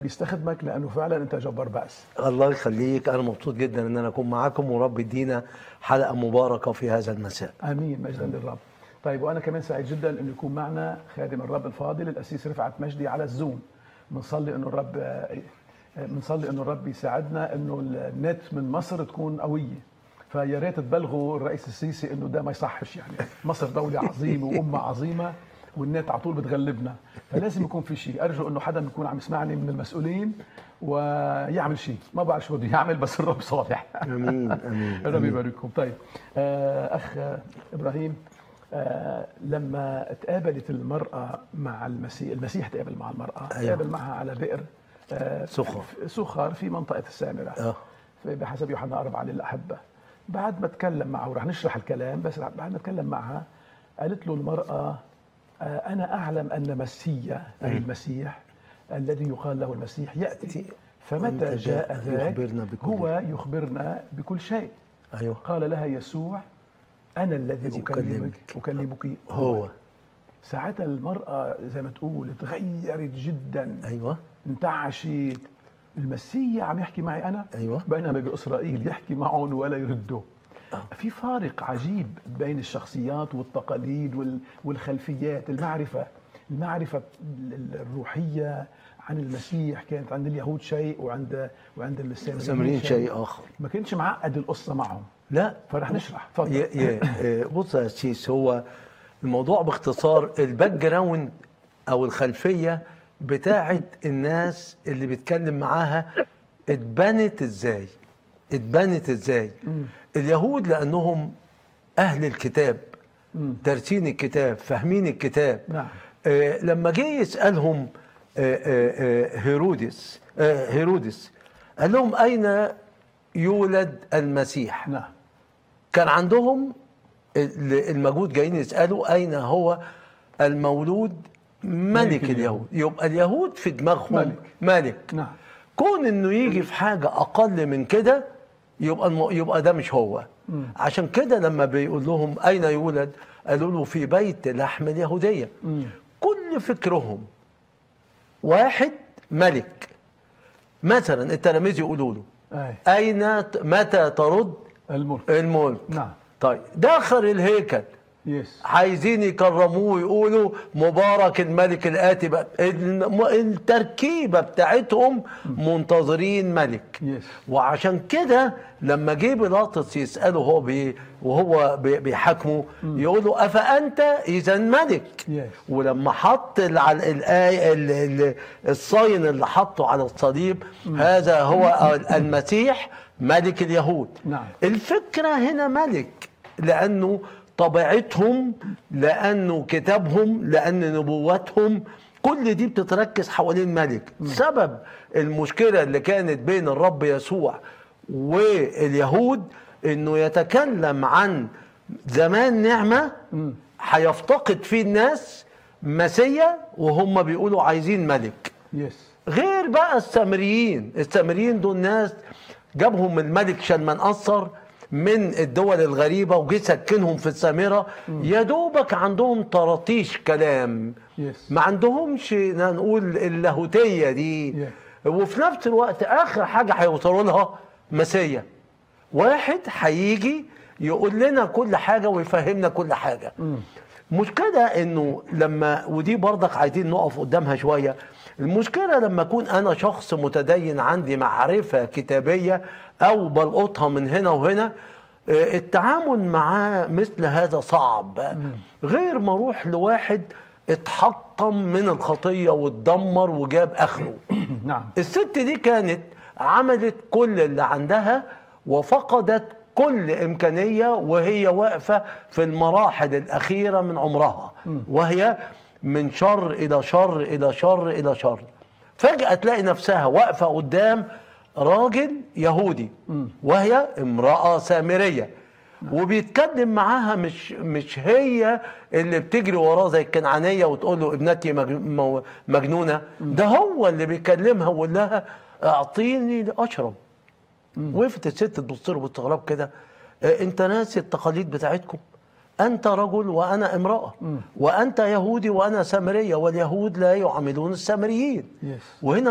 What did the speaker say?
بيستخدمك لانه فعلا انت جبار باس الله يخليك انا مبسوط جدا ان انا اكون معاكم ورب يدينا حلقه مباركه في هذا المساء امين مجدا للرب طيب وانا كمان سعيد جدا انه يكون معنا خادم الرب الفاضل الاسيس رفعت مجدي على الزوم بنصلي انه الرب بنصلي انه الرب يساعدنا انه النت من مصر تكون قويه فيا ريت تبلغوا الرئيس السيسي انه ده ما يصحش يعني مصر دوله عظيمه وامه عظيمه والنت على طول بتغلبنا فلازم يكون في شيء ارجو انه حدا يكون عم يسمعني من المسؤولين ويعمل شيء ما بعرف شو بده يعمل بس الرب صالح امين امين الرب آمين. يبارككم طيب آه، اخ ابراهيم آه، لما تقابلت المراه مع المسيح المسيح تقابل مع المراه أيوة. تقابل معها على بئر آه، سخر. في- سخر في منطقه السامره اه في- بحسب يوحنا أربعة للأحبة بعد ما تكلم معها ورح نشرح الكلام بس بعد ما تكلم معها قالت له المرأة آه، أنا أعلم أن مسيا أي المسيح الذي يقال له المسيح يأتي فمتى ومتى جاء جاء ذاك يخبرنا بكل هو يخبرنا بكل شيء ايوه قال لها يسوع أنا الذي الذي أكلمك أكلمك. أكلمك هو ساعتها المرأة زي ما تقول تغيرت جدا ايوه انتعشت المسيح عم يحكي معي انا أيوة. بينما باسرائيل يحكي معهم ولا يردوا في فارق عجيب بين الشخصيات والتقاليد وال- والخلفيات المعرفه المعرفه ال- الروحيه عن المسيح كانت عند اليهود شيء وعند وعند السامريين سامرين شيء اخر ما كانش معقد القصه معهم لا فرح نشرح تفضل يا يا آه، بص يا سيس هو الموضوع باختصار الباك جراوند او الخلفيه بتاعت الناس اللي بيتكلم معاها اتبنت ازاي اتبنت ازاي اليهود لانهم اهل الكتاب دارسين الكتاب فاهمين الكتاب نعم. آه لما جه يسالهم آه آه آه هيرودس آه هيرودس قال لهم اين يولد المسيح نعم كان عندهم ال- المجود جايين يسالوا اين هو المولود ملك, ملك اليهود اليهود. يبقى اليهود في دماغهم ملك. ملك نعم كون انه يجي في حاجه اقل من كده يبقى الم... يبقى ده مش هو عشان كده لما بيقول لهم اين يولد قالوا له في بيت لحم اليهوديه كل فكرهم واحد ملك مثلا التلاميذ يقولوا له اي اين ت- متى ترد الملك الملك نعم طيب دخل الهيكل يس عايزين يكرموه ويقولوا مبارك الملك الآتي بقى الم- التركيبة بتاعتهم منتظرين ملك يس. وعشان كده لما جه بيلاطس يسأله هو بي وهو بي- بيحاكمه يقول له أفأنت إذا ملك يس. ولما حط ال- على الآية ال- ال- الصاين اللي حطه على الصليب هذا هو المسيح ملك اليهود نعم. الفكرة هنا ملك لأنه طبيعتهم لأنه كتابهم لأن نبواتهم كل دي بتتركز حوالين ملك سبب المشكلة اللي كانت بين الرب يسوع واليهود انه يتكلم عن زمان نعمة هيفتقد فيه الناس مسيا وهم بيقولوا عايزين ملك يس غير بقى السامريين السامريين دول ناس جابهم الملك شلمنقصر من الدول الغريبة وجه سكنهم في السامرة يا دوبك عندهم طراطيش كلام يس. ما عندهمش نقول اللاهوتية دي Yeah. وفي نفس الوقت آخر حاجة هيوصلوا لها مسيا واحد هيجي يقول لنا كل حاجة ويفهمنا كل حاجة مشكلة انه لما ودي برضك عايزين نقف قدامها شوية المشكلة لما اكون انا شخص متدين عندي معرفة كتابية او بلقطها من هنا وهنا آه، التعامل معاه مثل هذا صعب غير ما اروح لواحد اتحطم من الخطية واتدمر وجاب اخره نعم الست دي كانت عملت كل اللي عندها وفقدت كل إمكانية وهي واقفة في المراحل الأخيرة من عمرها وهي من شر إلى شر إلى شر إلى شر فجأة تلاقي نفسها واقفة قدام راجل يهودي وهي امرأة سامرية وبيتكلم معاها مش مش هي اللي بتجري وراه زي الكنعانيه وتقول له ابنتي مج- مو- مجنونه ده هو اللي بيكلمها ويقول لها اعطيني اشرب وقفت الست تبص له باستغراب كده "آه، انت ناسي التقاليد بتاعتكم انت رجل وانا امراه وانت يهودي وانا سامريه واليهود لا يعاملون السامريين Yes. وهنا